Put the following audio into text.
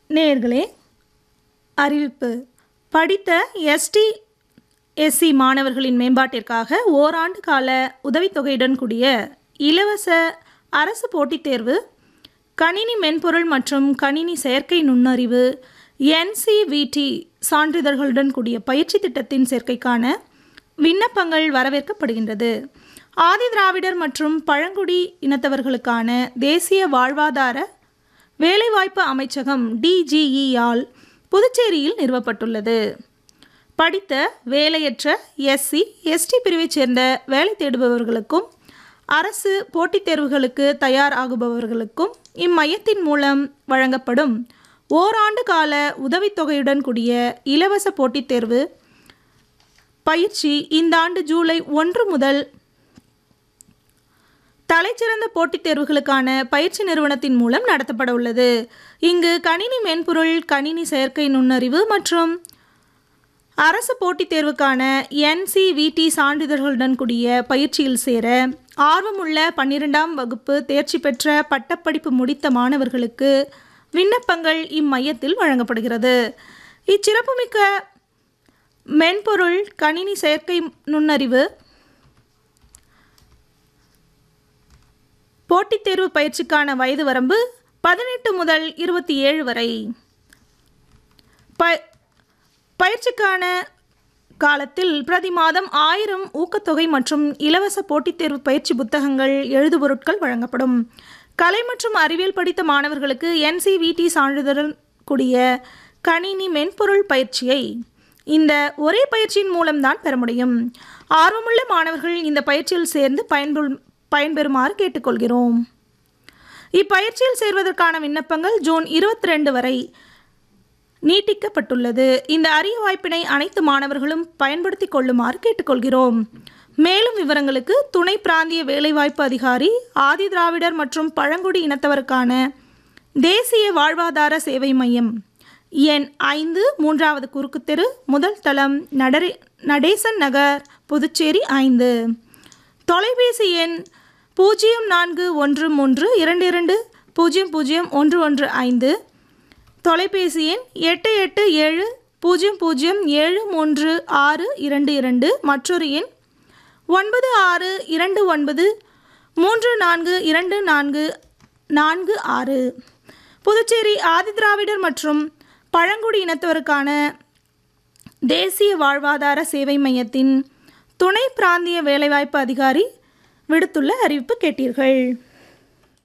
நேயர்களே அறிவிப்பு படித்த எஸ்டி எஸ்சி மாணவர்களின் மேம்பாட்டிற்காக ஓராண்டு கால உதவித்தொகையுடன் கூடிய இலவச அரசு போட்டித் தேர்வு கணினி மென்பொருள் மற்றும் கணினி செயற்கை நுண்ணறிவு என்சிவிடி சான்றிதழ்களுடன் கூடிய பயிற்சி திட்டத்தின் சேர்க்கைக்கான விண்ணப்பங்கள் வரவேற்கப்படுகின்றது ஆதி திராவிடர் மற்றும் பழங்குடி இனத்தவர்களுக்கான தேசிய வாழ்வாதார வேலைவாய்ப்பு அமைச்சகம் டிஜிஇயால் புதுச்சேரியில் நிறுவப்பட்டுள்ளது படித்த வேலையற்ற எஸ்சி எஸ்டி பிரிவைச் சேர்ந்த வேலை தேடுபவர்களுக்கும் அரசு போட்டித் தேர்வுகளுக்கு தயார் ஆகுபவர்களுக்கும் இம்மையத்தின் மூலம் வழங்கப்படும் ஓராண்டு கால உதவித்தொகையுடன் கூடிய இலவச போட்டித் தேர்வு பயிற்சி இந்த ஆண்டு ஜூலை ஒன்று முதல் தலைச்சிறந்த போட்டித் தேர்வுகளுக்கான பயிற்சி நிறுவனத்தின் மூலம் நடத்தப்பட உள்ளது இங்கு கணினி மென்பொருள் கணினி செயற்கை நுண்ணறிவு மற்றும் அரசு போட்டித் தேர்வுக்கான என்சிவிடி சான்றிதழ்களுடன் கூடிய பயிற்சியில் சேர ஆர்வமுள்ள பன்னிரெண்டாம் வகுப்பு தேர்ச்சி பெற்ற பட்டப்படிப்பு முடித்த மாணவர்களுக்கு விண்ணப்பங்கள் இம்மையத்தில் வழங்கப்படுகிறது இச்சிறப்புமிக்க மென்பொருள் கணினி செயற்கை நுண்ணறிவு போட்டித் தேர்வு பயிற்சிக்கான வயது வரம்பு பதினெட்டு முதல் இருபத்தி ஏழு வரை ப பயிற்சிக்கான காலத்தில் பிரதி மாதம் ஆயிரம் ஊக்கத்தொகை மற்றும் இலவச போட்டித் தேர்வு பயிற்சி புத்தகங்கள் எழுதுபொருட்கள் வழங்கப்படும் கலை மற்றும் அறிவியல் படித்த மாணவர்களுக்கு என்சிவிடி சான்றிதழ் கூடிய கணினி மென்பொருள் பயிற்சியை இந்த ஒரே பயிற்சியின் மூலம்தான் பெற முடியும் ஆர்வமுள்ள மாணவர்கள் இந்த பயிற்சியில் சேர்ந்து பயன்பெ பயன்பெறுமாறு கேட்டுக்கொள்கிறோம் இப்பயிற்சியில் சேர்வதற்கான விண்ணப்பங்கள் ஜூன் இருபத்தி ரெண்டு வரை நீட்டிக்கப்பட்டுள்ளது இந்த அரிய வாய்ப்பினை அனைத்து மாணவர்களும் பயன்படுத்திக் கொள்ளுமாறு கேட்டுக்கொள்கிறோம் மேலும் விவரங்களுக்கு துணை பிராந்திய வேலைவாய்ப்பு அதிகாரி ஆதி திராவிடர் மற்றும் பழங்குடி இனத்தவருக்கான தேசிய வாழ்வாதார சேவை மையம் எண் ஐந்து மூன்றாவது குறுக்கு தெரு முதல் தளம் நடரே நடேசன் நகர் புதுச்சேரி ஐந்து தொலைபேசி எண் பூஜ்ஜியம் நான்கு ஒன்று மூன்று இரண்டு இரண்டு பூஜ்ஜியம் பூஜ்ஜியம் ஒன்று ஒன்று ஐந்து தொலைபேசி எண் எட்டு எட்டு ஏழு பூஜ்ஜியம் பூஜ்ஜியம் ஏழு மூன்று ஆறு இரண்டு இரண்டு மற்றொரு எண் ஒன்பது ஆறு இரண்டு ஒன்பது மூன்று நான்கு இரண்டு நான்கு நான்கு ஆறு புதுச்சேரி ஆதிதிராவிடர் மற்றும் பழங்குடி இனத்தவருக்கான தேசிய வாழ்வாதார சேவை மையத்தின் துணை பிராந்திய வேலைவாய்ப்பு அதிகாரி விடுத்துள்ள அறிவிப்பு கேட்டீர்கள்